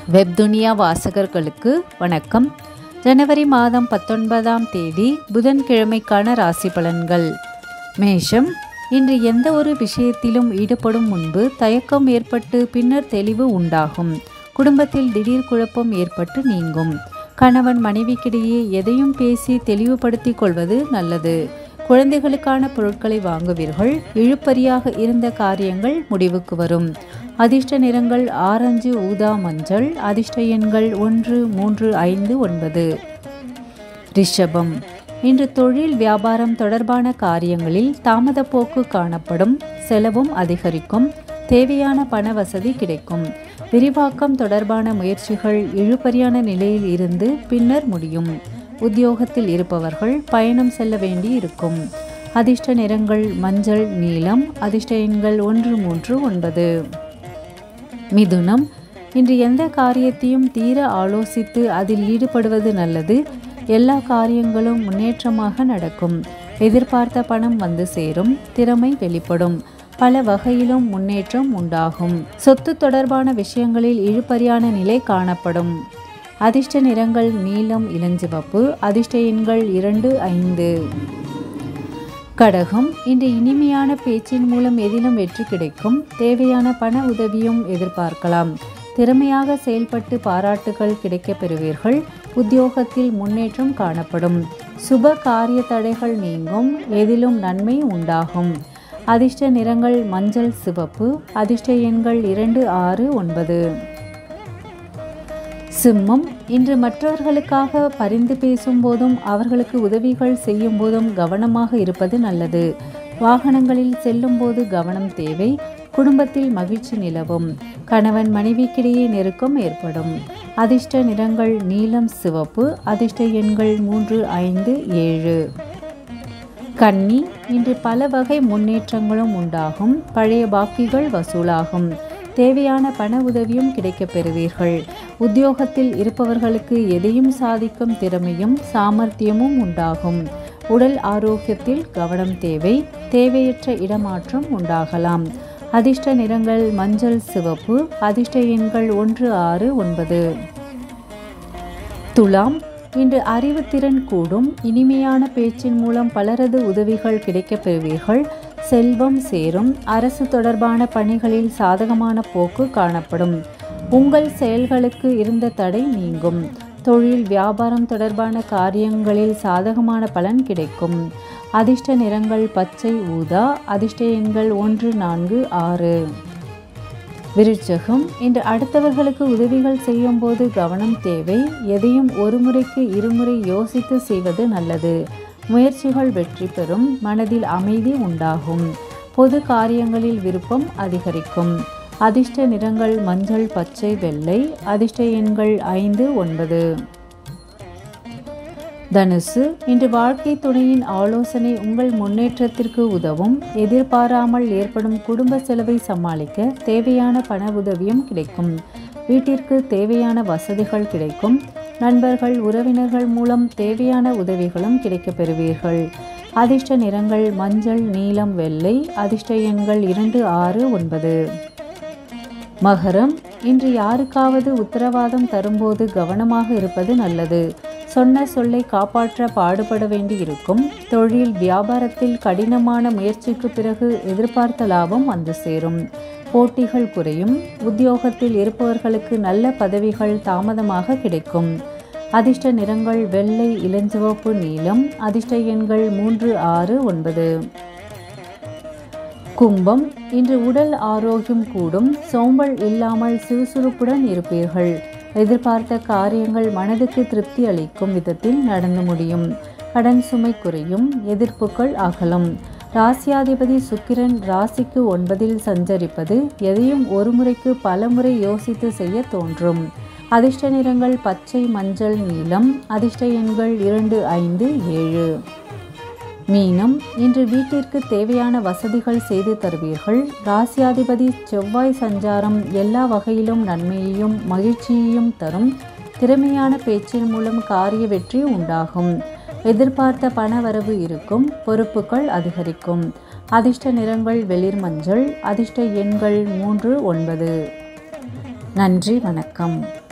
வெப்துனியா வாசகர்களுக்கு வணக்கம் ஜனவரி மாதம் பத்தொன்பதாம் தேதி புதன்கிழமைக்கான ராசி பலன்கள் மேஷம் இன்று எந்த ஒரு விஷயத்திலும் ஈடுபடும் முன்பு தயக்கம் ஏற்பட்டு பின்னர் தெளிவு உண்டாகும் குடும்பத்தில் திடீர் குழப்பம் ஏற்பட்டு நீங்கும் கணவன் மனைவிக்கிடையே எதையும் பேசி தெளிவுபடுத்திக் கொள்வது நல்லது குழந்தைகளுக்கான பொருட்களை வாங்குவீர்கள் இழுப்பறியாக இருந்த காரியங்கள் முடிவுக்கு வரும் அதிர்ஷ்ட நிறங்கள் ஆரஞ்சு ஊதா மஞ்சள் அதிர்ஷ்ட எண்கள் ஒன்று மூன்று ஐந்து ஒன்பது ரிஷபம் இன்று தொழில் வியாபாரம் தொடர்பான காரியங்களில் தாமத போக்கு காணப்படும் செலவும் அதிகரிக்கும் தேவையான பண வசதி கிடைக்கும் விரிவாக்கம் தொடர்பான முயற்சிகள் இழுபறியான நிலையில் இருந்து பின்னர் முடியும் உத்தியோகத்தில் இருப்பவர்கள் பயணம் செல்ல வேண்டி இருக்கும் அதிர்ஷ்ட நிறங்கள் மஞ்சள் நீலம் அதிர்ஷ்ட எண்கள் ஒன்று மூன்று ஒன்பது மிதுனம் இன்று எந்த காரியத்தையும் தீர ஆலோசித்து அதில் ஈடுபடுவது நல்லது எல்லா காரியங்களும் முன்னேற்றமாக நடக்கும் எதிர்பார்த்த பணம் வந்து சேரும் திறமை வெளிப்படும் பல வகையிலும் முன்னேற்றம் உண்டாகும் சொத்து தொடர்பான விஷயங்களில் இழுபறியான நிலை காணப்படும் அதிர்ஷ்ட நிறங்கள் நீலம் இளஞ்சிவப்பு அதிர்ஷ்ட எண்கள் இரண்டு ஐந்து கடகம் இன்று இனிமையான பேச்சின் மூலம் எதிலும் வெற்றி கிடைக்கும் தேவையான பண உதவியும் எதிர்பார்க்கலாம் திறமையாக செயல்பட்டு பாராட்டுகள் கிடைக்கப் பெறுவீர்கள் உத்தியோகத்தில் முன்னேற்றம் காணப்படும் சுப காரிய தடைகள் நீங்கும் எதிலும் நன்மை உண்டாகும் அதிர்ஷ்ட நிறங்கள் மஞ்சள் சிவப்பு அதிர்ஷ்ட எண்கள் இரண்டு ஆறு ஒன்பது சிம்மம் இன்று மற்றவர்களுக்காக பரிந்து பேசும்போதும் அவர்களுக்கு உதவிகள் செய்யும் போதும் கவனமாக இருப்பது நல்லது வாகனங்களில் செல்லும்போது கவனம் தேவை குடும்பத்தில் மகிழ்ச்சி நிலவும் கணவன் மனைவிக்கிடையே நெருக்கம் ஏற்படும் அதிர்ஷ்ட நிறங்கள் நீலம் சிவப்பு அதிர்ஷ்ட எண்கள் மூன்று ஐந்து ஏழு கன்னி இன்று பல வகை முன்னேற்றங்களும் உண்டாகும் பழைய பாக்கிகள் வசூலாகும் தேவையான பண உதவியும் கிடைக்கப் பெறுவீர்கள் உத்தியோகத்தில் இருப்பவர்களுக்கு எதையும் சாதிக்கும் திறமையும் சாமர்த்தியமும் உண்டாகும் உடல் ஆரோக்கியத்தில் கவனம் தேவை தேவையற்ற இடமாற்றம் உண்டாகலாம் அதிர்ஷ்ட நிறங்கள் மஞ்சள் சிவப்பு அதிர்ஷ்ட எண்கள் ஒன்று ஆறு ஒன்பது துலாம் இன்று அறிவுத்திறன் கூடும் இனிமையான பேச்சின் மூலம் பலரது உதவிகள் கிடைக்கப் பெறுவீர்கள் செல்வம் சேரும் அரசு தொடர்பான பணிகளில் சாதகமான போக்கு காணப்படும் உங்கள் செயல்களுக்கு இருந்த தடை நீங்கும் தொழில் வியாபாரம் தொடர்பான காரியங்களில் சாதகமான பலன் கிடைக்கும் அதிர்ஷ்ட நிறங்கள் பச்சை ஊதா அதிர்ஷ்ட எண்கள் ஒன்று நான்கு ஆறு விருச்சகம் இன்று அடுத்தவர்களுக்கு உதவிகள் செய்யும் போது கவனம் தேவை எதையும் ஒரு முறைக்கு இருமுறை யோசித்து செய்வது நல்லது முயற்சிகள் வெற்றி பெறும் மனதில் அமைதி உண்டாகும் பொது காரியங்களில் விருப்பம் அதிகரிக்கும் அதிர்ஷ்ட நிறங்கள் மஞ்சள் பச்சை வெள்ளை அதிர்ஷ்ட எண்கள் ஐந்து ஒன்பது தனுசு இன்று வாழ்க்கை துணையின் ஆலோசனை உங்கள் முன்னேற்றத்திற்கு உதவும் எதிர்பாராமல் ஏற்படும் குடும்ப செலவை சமாளிக்க தேவையான பண உதவியும் கிடைக்கும் வீட்டிற்கு தேவையான வசதிகள் கிடைக்கும் நண்பர்கள் உறவினர்கள் மூலம் தேவையான உதவிகளும் கிடைக்கப் பெறுவீர்கள் அதிர்ஷ்ட நிறங்கள் மஞ்சள் நீலம் வெள்ளை அதிர்ஷ்ட எண்கள் இரண்டு ஆறு ஒன்பது மகரம் இன்று யாருக்காவது உத்தரவாதம் தரும்போது கவனமாக இருப்பது நல்லது சொன்ன சொல்லை காப்பாற்ற பாடுபட வேண்டி இருக்கும் தொழில் வியாபாரத்தில் கடினமான முயற்சிக்கு பிறகு எதிர்பார்த்த லாபம் வந்து சேரும் போட்டிகள் குறையும் உத்தியோகத்தில் இருப்பவர்களுக்கு நல்ல பதவிகள் தாமதமாக கிடைக்கும் அதிர்ஷ்ட நிறங்கள் வெள்ளை இளஞ்சிவப்பு நீலம் அதிர்ஷ்ட எண்கள் மூன்று ஆறு ஒன்பது கும்பம் இன்று உடல் ஆரோக்கியம் கூடும் சோம்பல் இல்லாமல் சுறுசுறுப்புடன் இருப்பீர்கள் எதிர்பார்த்த காரியங்கள் மனதுக்கு திருப்தி அளிக்கும் விதத்தில் நடந்து முடியும் கடன் சுமை குறையும் எதிர்ப்புகள் அகலும் ராசியாதிபதி சுக்கிரன் ராசிக்கு ஒன்பதில் சஞ்சரிப்பது எதையும் ஒரு முறைக்கு பல முறை யோசித்து செய்ய தோன்றும் அதிர்ஷ்ட நிறங்கள் பச்சை மஞ்சள் நீலம் அதிர்ஷ்ட எண்கள் இரண்டு ஐந்து ஏழு மீனம் இன்று வீட்டிற்கு தேவையான வசதிகள் செய்து தருவீர்கள் ராசியாதிபதி செவ்வாய் சஞ்சாரம் எல்லா வகையிலும் நன்மையையும் மகிழ்ச்சியையும் தரும் திறமையான பேச்சின் மூலம் காரிய வெற்றி உண்டாகும் எதிர்பார்த்த பண வரவு இருக்கும் பொறுப்புகள் அதிகரிக்கும் அதிர்ஷ்ட நிறங்கள் வெளிர் மஞ்சள் அதிர்ஷ்ட எண்கள் மூன்று ஒன்பது நன்றி வணக்கம்